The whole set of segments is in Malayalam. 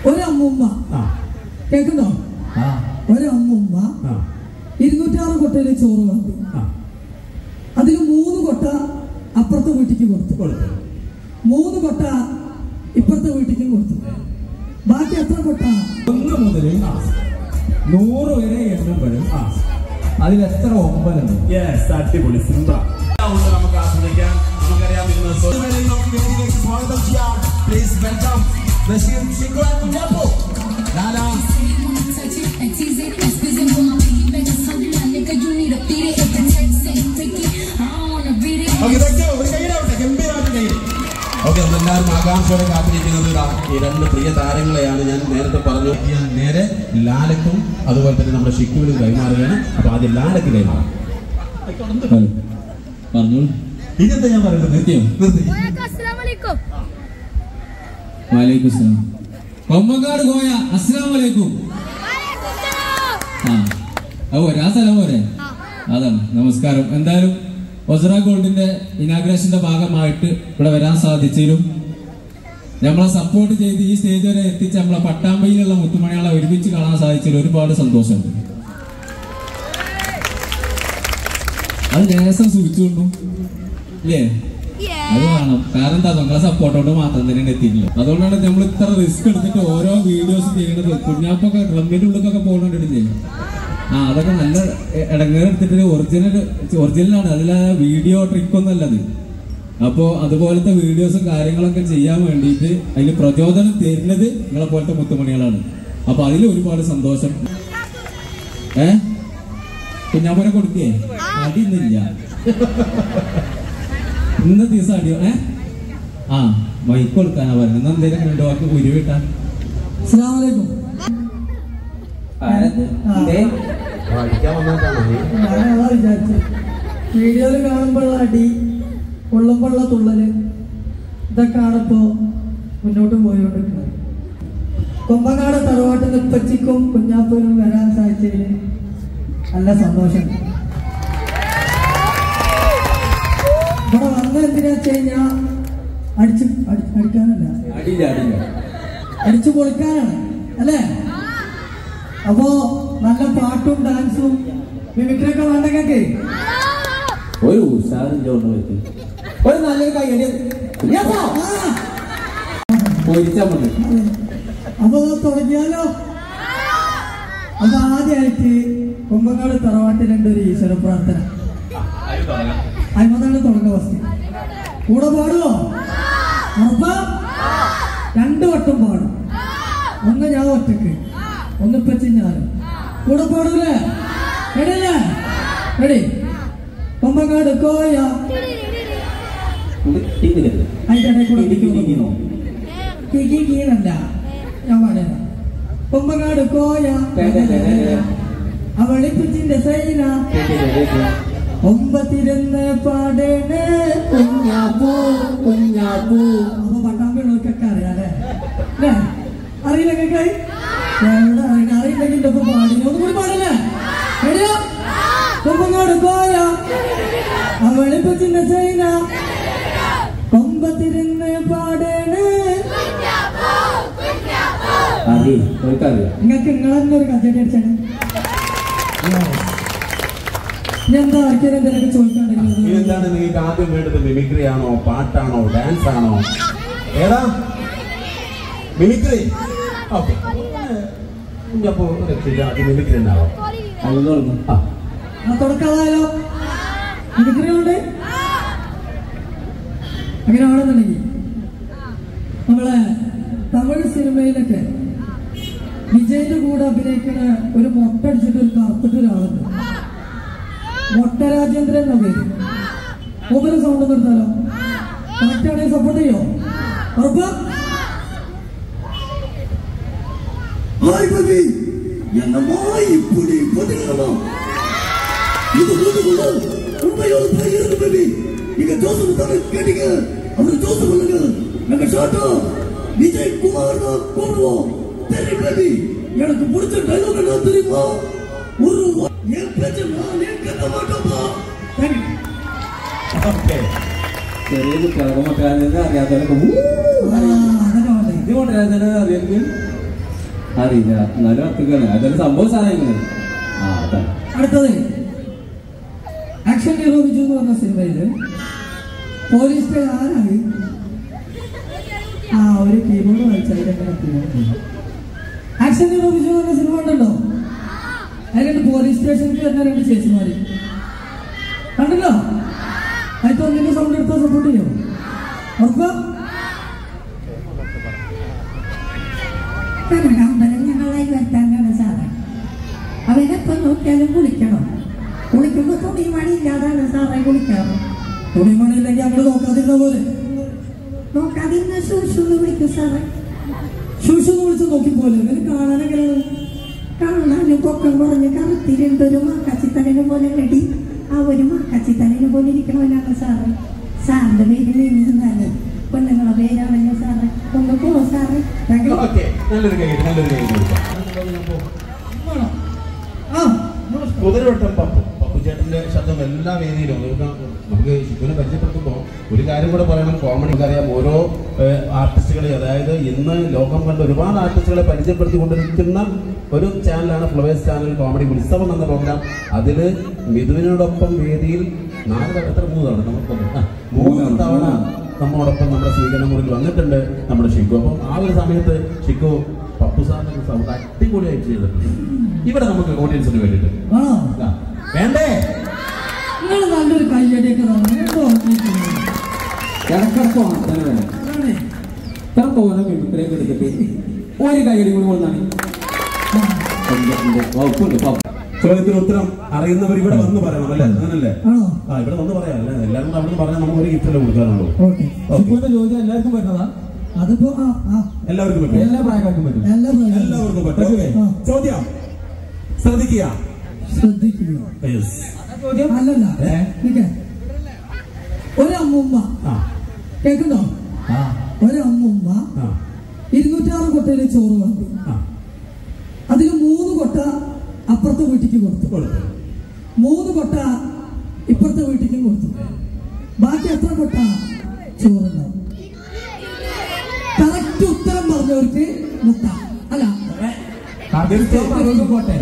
ഒരമ്മുമ്മ ആ കേൾക്കുന്നോ ആ ഒരമ്മുമ്മ ആ ഇരുന്നൂറ്റാറ് കൊട്ടയില് ചോറ് വിളമ്പി ആ അതിൽ മൂന്ന് കൊട്ട അപ്പുറത്തെ വീട്ടിക്ക് കൊടുത്തു കൊടുത്തു മൂന്ന് കൊട്ട ഇപ്പുറത്തെ വീട്ടിക്കും കൊടുത്തു ബാക്കി എത്ര കൊട്ട ഒന്ന് മുതൽ നൂറ് വരെ എണ്ണുമ്പോഴും അതിൽ എത്ര ഒമ്പതുണ്ട് യെസ് അടിപൊളി സിമ്പിൾ നമുക്ക് ആസ്വദിക്കാം നമുക്കറിയാം ഇന്ന് സ്വ- വേദിയിലേക്ക് സ്വാഗതം ചെയ്യാം പ്ലീസ് വെൽക്കം ബഷീർ ഷിക്കോ കുഞ്ഞാപ്പോ ലാലാ touch it and tease it and squeeze it for my piggy bank. Just hold it, my nigga. You need to beat it. If the text ain't take it, I don't wanna read it. Okay ഇതൊക്കെ ഒരു കൈയിലാവട്ടെ ഗംഭീരമായിട്ട് കൈയിൽ ഓക്കെ നമ്മളെല്ലാവരും ആകാംക്ഷയോടെ കാത്തിരിക്കുന്നത് ഇതാ ഈ രണ്ട് പ്രിയ താരങ്ങളെയാണ് ഞാൻ നേരത്തെ പറഞ്ഞു ഞാൻ നേരെ ലാലക്കും അതുപോലെ തന്നെ നമ്മുടെ ഷിക്കുവിനും കൈമാറുകയാണ് അപ്പൊ ആദ്യം ലാലക്ക് കൈമാറാം പറഞ്ഞോളൂ ഇതെന്താ ഞാൻ പറയുന്നത് നിർത്തിയോ നിർത്തി Assalamualaikum. വാലേക്കും സലാം കൊമ്പങ്കാട് കോയ അസ്സലാം വലൈക്കും ആ ഓ ആ സ്ഥലം പോരെ അതാണ് നമസ്കാരം എന്തായാലും ഒസറ ഗോൾഡിന്റെ ഇനാഗ്രേഷന്റെ ഭാഗമായിട്ട് ഇവിടെ വരാൻ സാധിച്ചതിലും നമ്മളെ സപ്പോർട്ട് ചെയ്ത് ഈ സ്റ്റേജ് വരെ എത്തിച്ച് നമ്മളെ പട്ടാമ്പയിലുള്ള മുത്തുമണികളെ ഒരുമിച്ച് കാണാൻ സാധിച്ചതിൽ ഒരുപാട് സന്തോഷമുണ്ട് അത് ലേസം സൂചിച്ചുകൊണ്ടു ഇല്ലേ അത് വേണം കാരണം എന്താ നമ്മളെ സപ്പോർട്ടോട് മാത്രം തന്നെ എത്തിയില്ല അതുകൊണ്ടാണ് നമ്മൾ ഇത്ര റിസ്ക് എടുത്തിട്ട് ഓരോ വീഡിയോസ് ചെയ്യണത് കുഞ്ഞാപ്പൊക്കെ ഡ്രമ്മിന്റെ ഉള്ളിലൊക്കെ പോകുന്നുണ്ടില്ലേ ആ അതൊക്കെ നല്ല ഇടങ്ങേറ് എടുത്തിട്ട് ഒറിജിനൽ ഒറിജിനലാണ് അതിലെ വീഡിയോ ട്രിക്ക് ഒന്നും അല്ലത് അപ്പോ അതുപോലത്തെ വീഡിയോസും കാര്യങ്ങളൊക്കെ ചെയ്യാൻ വേണ്ടിയിട്ട് അതിന് പ്രചോദനം തരുന്നത് നിങ്ങളെ പോലത്തെ മുത്തുമണികളാണ് അപ്പൊ അതിൽ ഒരുപാട് സന്തോഷം ഏ കുഞ്ഞാപ്പനെ കൊടുക്കേ അടിയൊന്നുമില്ല ഇന്ന ദിവസം അടിയോ ഏ ആ മൈക്ക് കൊടുക്കാനാ പറയുന്നത് എന്നാ എന്തേലും രണ്ടു വാക്ക് ഉരുവിട്ടാ അസ്സലാമലൈക്കും അടിക്കാൻ വന്നിട്ടാണ് ഞാൻ അതാ വിചാരിച്ചു വീഡിയോയിൽ കാണുമ്പോഴുള്ള അടി കൊള്ളുമ്പോഴുള്ള തുള്ളല് ഇതൊക്കെയാണ് ഇപ്പോ മുന്നോട്ട് പോയിക്കൊണ്ടിരിക്കുന്നത് കൊമ്പങ്ങാട് തറവാട്ടിൽ ഉപ്പച്ചിക്കും കുഞ്ഞാപ്പനും വരാൻ സാധിച്ചതിൽ നല്ല സന്തോഷം ഇവിടെ വന്നത് എന്തിനാ വെച്ച് കഴിഞ്ഞാ അടിച്ച് അടി- അടിക്കാനല്ല അടിയില്ല അടിയില്ല അടിച്ചു പൊളിക്കാനാണ് അല്ലേ അപ്പോ നല്ല പാട്ടും ഡാൻസും മിമിക്രിയൊക്കെ വേണ്ടെങ്കിൽ ഒരു ഉഷാറില്ല ഒന്ന് വെച്ച് ഒരു നല്ലൊരു കൈയടി പൊരിച്ചാ മതി അപ്പൊ അത് തുടങ്ങിയാലോ അത് ആദ്യമായിട്ട് കുമ്പങ്ങാട് തറവാട്ടിലുണ്ട് ഒരു ഈശ്വര പ്രാർത്ഥന അയിമതാണ് തുടങ്ങുക ഫസ്റ്റ് കൂടെ പാടുവോ ഉറപ്പാ രണ്ടു വട്ടം പാടും ഒന്ന് ഞാൻ ഒറ്റക്ക് ഒന്ന് പറ്റി ഞാനും കൂടെ പാടൂലേ റെഡിയല്ലേ റെഡി കുമ്പങ്ങാട് കോയ അതിന്റെ ഇടയിൽ കൂടെ ഇടിക്കുന്നു. കികി കീഴല്ല ഞാൻ പറയാം കുമ്പങ്ങാട് കോയ അവളിപ്പിച്ചിന്റെ സൈന ഒമ്പത്തിരുന്ന് പാടേണ് കുഞ്ഞാപ്പൂ കുഞ്ഞാപ്പൂ അപ്പൊ പട്ടാമ്പിള്ളവർക്കൊക്കെ അറിയാലേ അല്ലേ അറിയില്ല കേക്കായി എവിടെ അറിയണ അറിയില്ലെങ്കിൽ ഇന്റെ ഒപ്പം പാടി ഒന്നും കൂടി പാടില്ലേ റെഡിയോ കുമ്പങ്ങാട് കോയ അവളിപ്പിച്ചിന്റെ സൈന ഒമ്പത്തിരുന്ന് പാടേണ് അറിയില്ല അവർക്കറിയാം നിങ്ങൾക്ക് നിങ്ങളെന്നെ ഒരു കച്ചേരി അടിച്ചാണ് ഇനി എന്താ ആർക്കെങ്കിലും എന്തെങ്കിലും ചോദിക്കാണ്ടെങ്കിൽ ഇതെന്താണ് നിങ്ങൾക്ക് ആദ്യം വേണ്ടത് മിമിക്രി ആണോ പാട്ടാണോ ഡാൻസ് ആണോ ഏതാ മിമിക്രി ഓക്കെ അപ്പോ രക്ഷില്ല അത് മിമിക്രി ഉണ്ടാവാം അത് തുടങ്ങും ആ ആ തുടക്കാതായാലോ മിമിക്രിയുണ്ട് അങ്ങനെ ആണെന്നുണ്ടെങ്കിൽ നമ്മളെ തമിഴ് സിനിമയിലൊക്കെ വിജയന്റെ കൂടെ അഭിനയിക്കുന്ന ഒരു മൊട്ട അടിച്ചിട്ട് ഒരു കറുത്തിട്ട് ഒരാളുണ്ട് മൊട്ട രാജേന്ദ്രൻ എന്ന പേര് മൂപ്പര് സൗണ്ട് നിർത്താലോ കറക്റ്റ് ആണെങ്കിൽ സപ്പോർട്ട് ചെയ്യോ ഉറപ്പാ ஹாய் பேபி என்னம்மா இப்படி போட்டுக்கலாமா இது போட்டுக்கொள்ள உண்மையோடு பகிர்ந்து பேபி நீங்க ஜோசப் தானே கேட்டீங்க அவரு ஜோசப் பண்ணுங்க நாங்க ஷார்ட்டா விஜய் குமார் தான் கூப்பிடுவோம் தெரியும் பேபி எனக்கு பிடிச்ச டைலாக் என்ன தெரியுமா ஒரு வா- என் பேச்ச நானே கத்த மாட்டோமா தேங்க்யூ ഓക്കെ ചെറിയ കുട്ടികളൊക്കെ മറ്റേ അറിയാത്തവരൊക്കെ ഊ ആ, അതൊക്കെ മതി ഇത് കൊണ്ടുവരാൻ അറിയാമെങ്കിൽ അറിയില്ല എന്നാലും അത്തിക്കാണ് അതൊരു സംഭവം സാധനം ആ അതാണ് അടുത്തത് ആക്ഷൻ ഹീറോ ബിജു എന്ന് പറഞ്ഞ സിനിമയില് പോലീസ് ആരാണ് ആ ഒരു കീബോർഡ് വായിച്ചാൽ ആക്ഷൻ ഹീറോ ബിജു എന്ന് പറഞ്ഞ സിനിമ ഉണ്ടല്ലോ അതിലുണ്ട് പോലീസ് സ്റ്റേഷനിൽ വരുന്ന രണ്ട് ചേച്ചിമാര് കണ്ടല്ലോ അതിൽ ഒന്നിന്റെ സൗണ്ട് എടുത്താൽ സപ്പോർട്ട് ചെയ്യോ ഉറപ്പാ കനകാമ്പരം ഞങ്ങളായി വരുത്താനാണ് സാറേ അവനെപ്പം നോക്കിയാലും കുളിക്കണം കുളിക്കുമ്പോ തുണി മണിയില്ലാതാണ് സാറേ കുളിക്കാറ് തുണിമണി ഇല്ലെങ്കിൽ അങ്ങോട്ട് നോക്കാതിരുന്ന പോലെ നോക്കാതിരുന്ന ശൂശുന്ന് വിളിക്കും സാറേ ശൂഷു എന്ന് വിളിച്ച് നോക്കി പോലെ ഇവന് കാണാനെങ്ങനെയാണ് കാണാനും പൊക്കം കുറഞ്ഞ് കറുത്തിരുണ്ടൊരു മാക്കാച്ചിത്തലനെ പോലെ റെഡി ആ ഒരു മാക്കാച്ചിത്തലനെ പോലെ ഇരിക്കണവനാണ് സാറേ സാറിന്റെ പേര് നീങ്ങുന്നാണ് പെണ്ണുങ്ങളെ പേരാണല്ലോ സാറേ ഒന്ന് പോ സാറേ താങ്ക് യു. ഓക്കെ നല്ലൊരു കൈ നല്ലൊരു കൈ കൊടുക്കാം ആ കുതിരവട്ടം പപ്പു പപ്പു ചേട്ടന്റെ ശബ്ദം എല്ലാ വേദിയിലും നമുക്ക് നമുക്ക് ശിവനെ പരിചയപ്പെടുത്തുമ്പോൾ ഒരു കാര്യം കൂടെ പറയണം കോമഡി അറിയാം ഓരോ ആർട്ടിസ്റ്റുകളെ അതായത് ഇന്ന് ലോകം കണ്ട ഒരുപാട് ആർട്ടിസ്റ്റുകളെ പരിചയപ്പെടുത്തിക്കൊണ്ടിരിക്കുന്ന ഒരു ചാനലാണ് ഫ്ലവേഴ്സ് ചാനൽ കോമഡി ഉത്സവം എന്ന പ്രോഗ്രാം അതിൽ മിഥുവിനോടൊപ്പം വേദിയിൽ നാല് തവണ എത്ര മൂന്ന് തവണ നമുക്കൊന്ന് ആ, മൂന്ന് തവണ നമ്മോടൊപ്പം നമ്മുടെ സ്വീകരണ മുറിയിൽ വന്നിട്ടുണ്ട് നമ്മുടെ ഷിക്കു അപ്പം ആ ഒരു സമയത്ത് ഷിക്കു പപ്പു സാറിന്റെ സൗണ്ട് അടിപൊളിയായിട്ട് ചെയ്തിട്ടുണ്ട് ഇവിടെ നമുക്ക് ഓഡിയൻസിന് വേണ്ടിയിട്ട് ആണോ ആ, വേണ്ടേ നിങ്ങൾ നല്ലൊരു കയ്യടിയൊക്കെ തന്നു എന്തോ ഇടക്കിടക്ക് വാർത്തന വേണം അതാണേ ഇത്ര തോന്നെ മിമിക്രിയൊക്കെ എടുത്തിട്ട് ഒരു കൈയടി കൂടി കൊണ്ടാണ് വകുപ്പുണ്ട് പാപ്പ ചോദ്യത്തിന് ഉത്തരം അറിയുന്നവർ ഇവിടെ വന്ന് പറയണം അല്ലേ അങ്ങനല്ലേ ആണോ ആ ഇവിടെ വന്ന് പറയാം അല്ലേ എല്ലാവരും കൂടെ അവിടെ പറഞ്ഞാൽ നമുക്ക് ഒരു ഗിഫ്റ്റല്ലേ കൊടുക്കാനുള്ളൂ ഓക്കെ ഇപ്പോഴത്തെ ചോദ്യം എല്ലാവർക്കും പറ്റുന്നതാ അതിപ്പോ ആ ആ എല്ലാവർക്കും പറ്റും എല്ലാ പ്രായക്കാർക്കും പറ്റും എല്ലാ പ്രാവശ്യവും എല്ലാവർക്കും പറ്റും ഓക്കേ. ആ. ചോദ്യം ശ്രദ്ധിക്കുക ശ്രദ്ധിക്കുക Yes. അല്ലല്ല ഏ? നിക്ക്. ഒരമ്മുമ്മ ആ കേൾക്കുന്നോ ആ ഒരമ്മുമ്മ ആ ഇരുന്നൂറ്റാറ് കൊട്ടയില് ചോറ് വാങ്ങി ആ അതിൽ മൂന്ന് കൊട്ട അപ്പുറത്തെ വീട്ടിക്ക് കൊടുത്തു കൊടുത്തു മൂന്ന് കൊട്ട ഇപ്പുറത്തെ വീട്ടിക്കും കൊടുത്തു ബാക്കി എത്ര കൊട്ട ചോറുണ്ടാവും കറക്റ്റ് ഉത്തരം പറഞ്ഞവർക്ക് മുട്ട അല്ല പോട്ടെ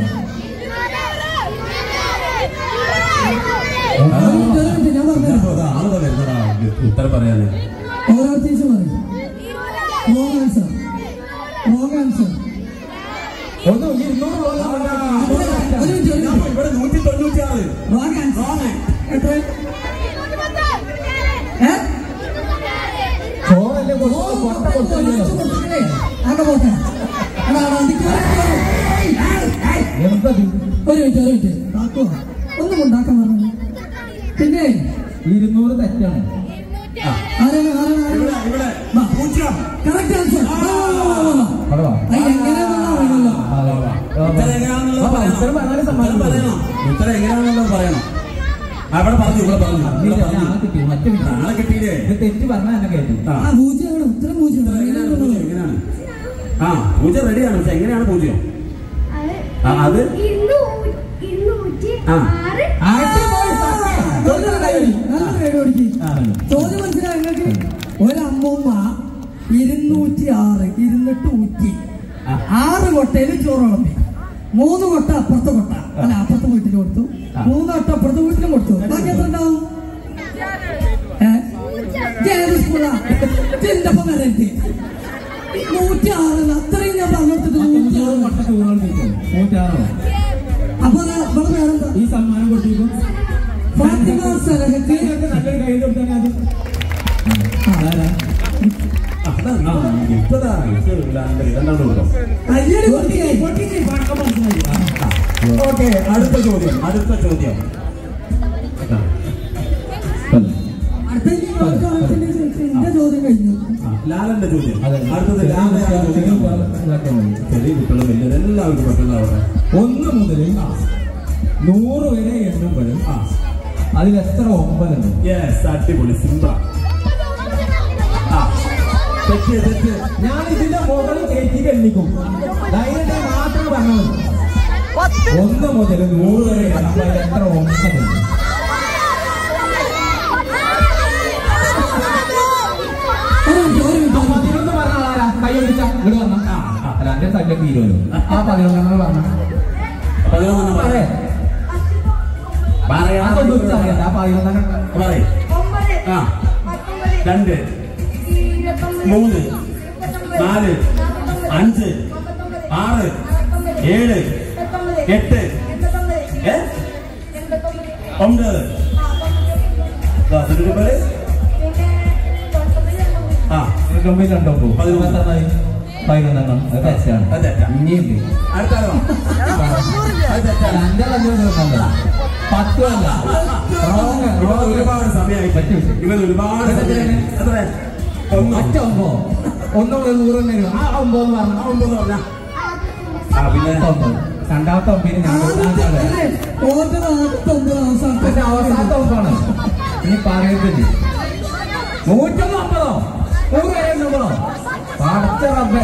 ഒരു ഉത്തരം ഉണ്ട്, ഞാൻ പറഞ്ഞുതരാം അതാ, ആളുടെ വരുന്നതാ ഉത്തരം പറയാന് ഓരോരുത്തീസ് പറയും റോങ് ആൻസർ റോങ് ആൻസർ ഒന്ന് ഇരുന്നൂറ് പോലെ ഒരു മിനിറ്റ്, ഒരു മിനിറ്റ്. ഇവിടെ നൂറ്റി തൊണ്ണൂറ്റി ആറ് റോങ് ആൻസർ എത്ര ഏ? ചോറല്ലേ ഓ, കൊടുത്തത്, കൊട്ട കൊട്ട കൊടുത്തില്ലല്ലോ. ഒഴിച്ച് കൊടുത്തില്ലേ? അവിടെ പോട്ടെ എടാ, എടാ, നിക്ക് എന്താ ഇത്? ഒരു മിനിറ്റ് ഒരു മിനിറ്റ് താക്കോ ഒന്നും ഉണ്ടാക്കാൻ പറഞ്ഞു പിന്നെ ഇരുന്നൂറ് തെറ്റാണ് ആരാണ് ആരാണ് ഇവിടെ ആരാണ് ഇവിടെ വാ. പൂജ്യം കറക്റ്റ് ആൻസർ അവിടെ വാ. അത് എങ്ങനെയാണെന്ന് അറിയില്ലല്ലോ അതെ, വാ. ഉത്തരം എങ്ങനെയാണെന്നുള്ളത് വാ, പറയണം. ഉത്തരം പറഞ്ഞാലേ സമ്മാനം ഉത്തരം പറയണം ഉത്തരം എങ്ങനെയാണെന്നുള്ളത് പറയണം ആ, ഇവിടെ പറഞ്ഞു ഇവിടെ പറഞ്ഞു ഇവിടെ ഇല്ല, പറഞ്ഞു നാളെ കിട്ടി മറ്റേ കിട്ടി. നാളെ കിട്ടിയില്ലേ ഇത് തെറ്റ് പറഞ്ഞാൽ എന്നെ കേട്ടു ആ ആ പൂജ്യമാണ് ഉത്തരം പൂജ്യമാണ് എങ്ങനെയാണ് എങ്ങനെയാണെന്നുള്ളത് പൂജ്യം? എങ്ങനെയാണ് ആ പൂജ്യം റെഡിയാണ് പക്ഷെ എങ്ങനെയാണ് പൂജ്യം ആ, അത്? ഇരുന്നൂറ്റി ആ. ആറ് അടിപൊളി സത്യം. നല്ലൊരു കൈയടി, നല്ലൊരു കൈയടി കൊടുക്ക്. ആ. ചോദ്യം മനസ്സിലായി നിങ്ങൾക്ക് ഒരമ്മൂമ്മ ഇരുന്നൂറ്റി ആറ് ഇരുന്നിട്ട് ഊറ്റി ആ. ആറ് കൊട്ടയിൽ ചോറ് വിളമ്പി മൂന്ന് കൊട്ട അപ്പുറത്തെ കൊട്ട അല്ല അപ്പുറത്തെ വീട്ടിൽ കൊടുത്തു ആ. മൂന്ന് കൊട്ട അപ്പുറത്തെ വീട്ടിലും കൊടുത്തു ബാക്കി എത്ര ഉണ്ടാവും ഏ? ഏത് സ്കൂളാ ചിന്തപ്പം നിലനിർത്തി നൂറ്റി ആറ് അത്രയും ഞാൻ പറഞ്ഞെടുത്തിട്ട് നൂറ്റി നൂറ് ആറ് കൊട്ട ചോറുകൾ കിട്ടും നൂറ്റാറോ അപ്പൊ അത് ഇവിടെ വേറെന്താ ഈ സമ്മാനം കൊടുത്തിരിക്കും ഫാത്തിമ സലഹക്ക് നല്ലൊരു കൈ കൊടുത്താൽ അത് ആരാ? ആ, അതാണ്. ആ, ഇപ്പതാ. ഇത് ഇല്ലാണ്ട് രണ്ടാമത് കൊടുക്കാം കയ്യടി കൊടുക്കേ ഓക്കെ അടുത്ത ചോദ്യം അടുത്ത ചോദ്യം ആ, അടുത്ത ഇനി നമുക്ക് ആർക്കെങ്കിലും ചോദിച്ചാൽ എന്റെ ചോദ്യം കഴിഞ്ഞു ആ, ലാലന്റെ ചോദ്യം അതെ. അടുത്തത് ലാലന്റെ ചോദ്യം ഇതാക്കാൻ മതി. ചെറിയ കുട്ടികളും വലിയ എല്ലാവർക്കും പറ്റുന്നവരുടെ ഒന്ന് മുതൽ നൂറ് വരെ എണ്ണുമ്പോഴും ആ അതിൽ എത്ര ഒമ്പതുണ്ട് യെസ് അടിപൊളി സിംബ ആ തെറ്റ് തെറ്റ് ഞാൻ ഇതിന്റെ മുകളിൽ കയറ്റി എണ്ണിക്കും ധൈര്യത്തെ മാത്രം പറഞ്ഞാൽ മതി ഒന്ന് മുതൽ നൂറ് വരെ എണ്ണുമ്പോൾ അതിൽ എത്ര ഒമ്പതുണ്ട് ഒരു മിനിറ്റ് ഒരു മിനിറ്റ് പതിനൊന്ന് പറഞ്ഞ ആളാരാ കൈ അടിച്ച ഇവിടെ വന്ന അല്ല എന്റെ തല്ലെ തീരുമല്ലോ ആ പതിനൊന്നെണ്ണം പറഞ്ഞ പതിനൊന്നെണ്ണം പറ. പറയാ പറയാൻ അതൊന്നും അറിയണ്ട ആ പതിനൊന്നെണ്ണം പറയ്. ആ രണ്ട് മൂന്ന് നാല് അഞ്ച് ആറ് ഏഴ് എട്ട് ഏ ഒമ്പത് ദാ, ഇതിന്റെ പേര്? ആ കമ്പനി രണ്ടോ പോകും പതിനൊന്നെണ്ണമായി പതിനൊന്നെണ്ണം അത് തെറ്റാണ് അത് തെറ്റാ. ഇനിയുണ്ട് അടുത്താലോ അത് തെറ്റാണ് എന്റെ കല്യാണം പത്തും അല്ല റോങ് ഇവൻ റോങ് ഒരുപാട് സമയമായി പറ്റി വെച്ചു. ഇവൻ ഒരുപാട് സമയമായി. എത്ര ഒന്നോ ഒറ്റ ഒമ്പോ ഒന്ന് മുതൽ നൂറ് തന്നെ വരും. ആ ഒമ്പത് എന്ന് പറഞ്ഞു ആ, ഒമ്പത് പറഞ്ഞ ആ പിന്നെ ഒമ്പത് രണ്ടാമത്തെ ഒമ്പതിന് ഞാൻ ആദ്യത്തെ ഓന്റെ ആദ്യത്തെ ഒമ്പത് അവസാനത്തെ പക്ഷെ അവസാനത്തെ ഒമ്പാണ് ഇനി പറയുന്നത് നൂറ്റൊന്ന് അമ്പതോ നൂറ് വരെ നൂറോ പടച്ച റബ്ബേ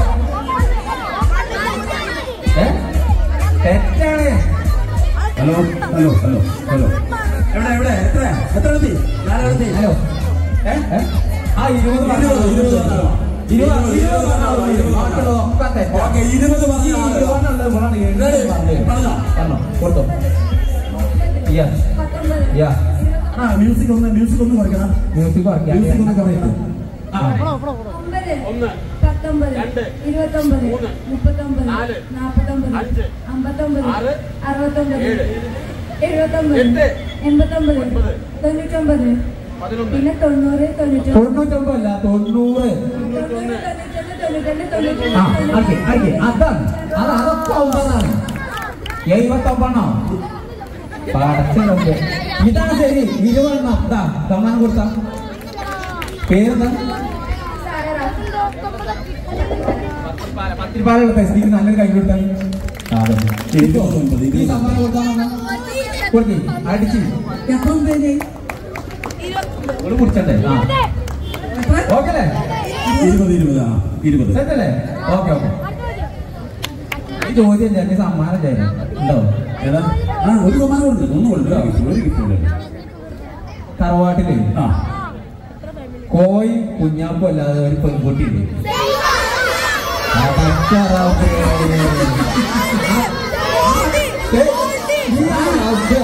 ഏ? തെറ്റാണ് ഹലോ ഹലോ ഹലോ ഹലോ എവിടെ എവിടെ എത്ര എത്ര എത്തി ഞാൻ എവിടെ ഹലോ ഏ? ഏ? ആ ഇരുപത് പറഞ്ഞോ, ഇരുപത്, ഇരുപത് പറഞ്ഞോ. ഇരുപത് ഇരുപത് പറഞ്ഞോ, ഇരുപത്. ബാക്കിയുള്ളതൊക്കെ തെറ്റാ. ഓക്കെ ഇരുപത് ഈ പറഞ്ഞ ആള്. ഇരുപതെണ്ണുള്ളത് ഇവളാണ് എഴുതി Ready? പറഞ്ഞത്. പറഞ്ഞോ. പറഞ്ഞോ, കൊടുത്തോ യാ യാ ആ മ്യൂസിക് ഒന്ന് മ്യൂസിക് ഒന്ന് കുറയ്ക്കണം മ്യൂസിക് വർക്കിയാ മ്യൂസിക് ഒന്ന് കുറയ്ക്കും ഒമ്പത് പത്തൊമ്പത് ഇരുപത്തൊമ്പത് മുപ്പത്തൊമ്പത് നാപ്പത്തൊമ്പത് അമ്പത്തൊമ്പത് അറുപത്തൊമ്പത് എഴുപത്തൊമ്പത് എൺപത്തൊമ്പത് തൊണ്ണൂറ്റൊമ്പത് പിന്നെ തൊണ്ണൂറ് തൊണ്ണൂറ്റൊമ്പത് തൊണ്ണൂറ്റൊമ്പതല്ല തൊണ്ണൂറ് തൊണ്ണൂറ് തൊണ്ണൂറ്റൊന്ന് തൊണ്ണൂറ്റൊന്ന് ആ അതെ തൊണ്ണൂറ്റൊന്ന് അതെ അതാണ് അത് അതൊക്കെ ഒമ്പതാണ് എഴുപത്തൊമ്പണ്ണോ പടച്ചതൊക്കെ ഇതാണ് ശരി ഇരുപതെണ്ണം ഇതാ സമ്മാനം കൊടുത്ത പേരെന്താ പത്തിരിപ്പാലുള്ള ടെസ്റ്റിക്ക് നല്ലൊരു കൈ കൊടുത്താൽ ഇരുപത്തൊമ്പത്, ഈ സമ്മാനം കൊടുത്താൽ കൊടുക്കി അടിച്ച് എത്ര പേര് ഒരു കുടിച്ചണ്ടേ ആ ഓക്കെ അല്ലേ ഇരുപത് ഇരുപത് ആ ഇരുപത് സെറ്റല്ലേ ഓക്കെ ഓക്കെ ഈ ചോദ്യം ഞാൻ സമ്മാനം ചെയ്യാൻ ഉണ്ടോ ഏതാ ആ ഒരു സമ്മാനം ഉണ്ട് ഒന്ന് കൊടുത്തു ഒരു കിട്ടുള്ളൂ തറവാട്ടില് ആ കോയി കുഞ്ഞാമ്പും അല്ലാതെ ഒരു പെൺകുട്ടി ഉണ്ട് അടച്ച റബ്ബേ. ഏ, ഈ റബ്ബേ.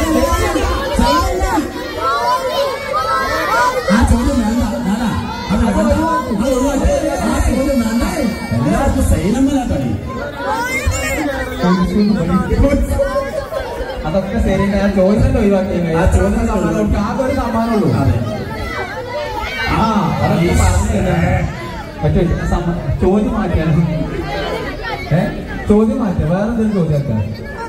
ആ ചോദ്യം വേണ്ട ഞാനാ അത് വേണ്ട. അത് ഒഴിവാക്കി. ആ ചോദ്യം വേണ്ട എല്ലാവർക്കും സൈനമ്മലാ കളി അതൊക്കെ ശരി ഞാൻ ചോദിച്ചല്ലോ ഒഴിവാക്കി ആ ചോദ്യം സമ്മാനം കൊടുത്തു. ആകെ ഒരു സമ്മാനമുള്ളൂ അതെ ആ അതൊക്കെ പറഞ്ഞു മറ്റേ സമ്മ- ചോദ്യം മാറ്റിയാണ് ഏ ചോദ്യം മാറ്റാം വേറെ എന്തെങ്കിലും ചോദ്യം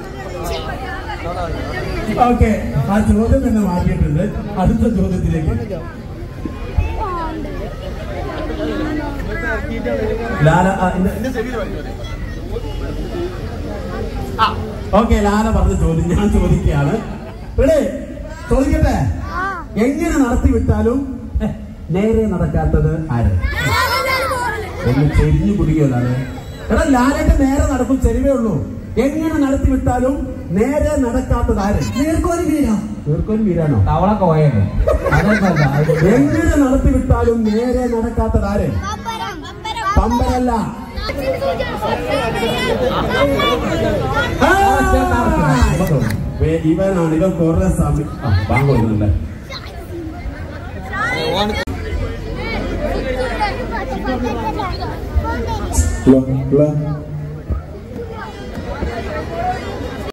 ഓക്കെ ആ ചോദ്യം തന്നെ മാറ്റിയിട്ടുണ്ട് അടുത്ത ചോദ്യത്തിലേക്ക് ലാല ഓക്കെ ലാല പറഞ്ഞ ചോദ്യം ഞാൻ ചോദിക്കുകയാണ് ഇവിടെ ചോദിക്കട്ടെ എങ്ങനെ നടത്തി വിട്ടാലും ഹെ, നേരെ നടക്കാത്തത് ആര് ഒന്ന് ചെരിഞ്ഞു കുടിക്കുകയാണ് എടാ ലാലന്റെ നേരെ നടക്കും ചെരിവേ ഉള്ളൂ എങ്ങനെ നടത്തി വിട്ടാലും നേരെ നടക്കാത്തത് ആര് നേർക്കോലി വീരാ തീർക്കൊരു വീരാണോ തവള കോയാണ് അതല്ല എങ്ങനെ നടത്തി വിട്ടാലും നേരെ നടക്കാത്തത് ആര് പമ്പരല്ല ആ! വേ- ഇവനാണ് ഇവൻ കുറെ സമയം ആ, ബാങ്ക് കൊടുക്കുന്നുണ്ട് Plum, plum.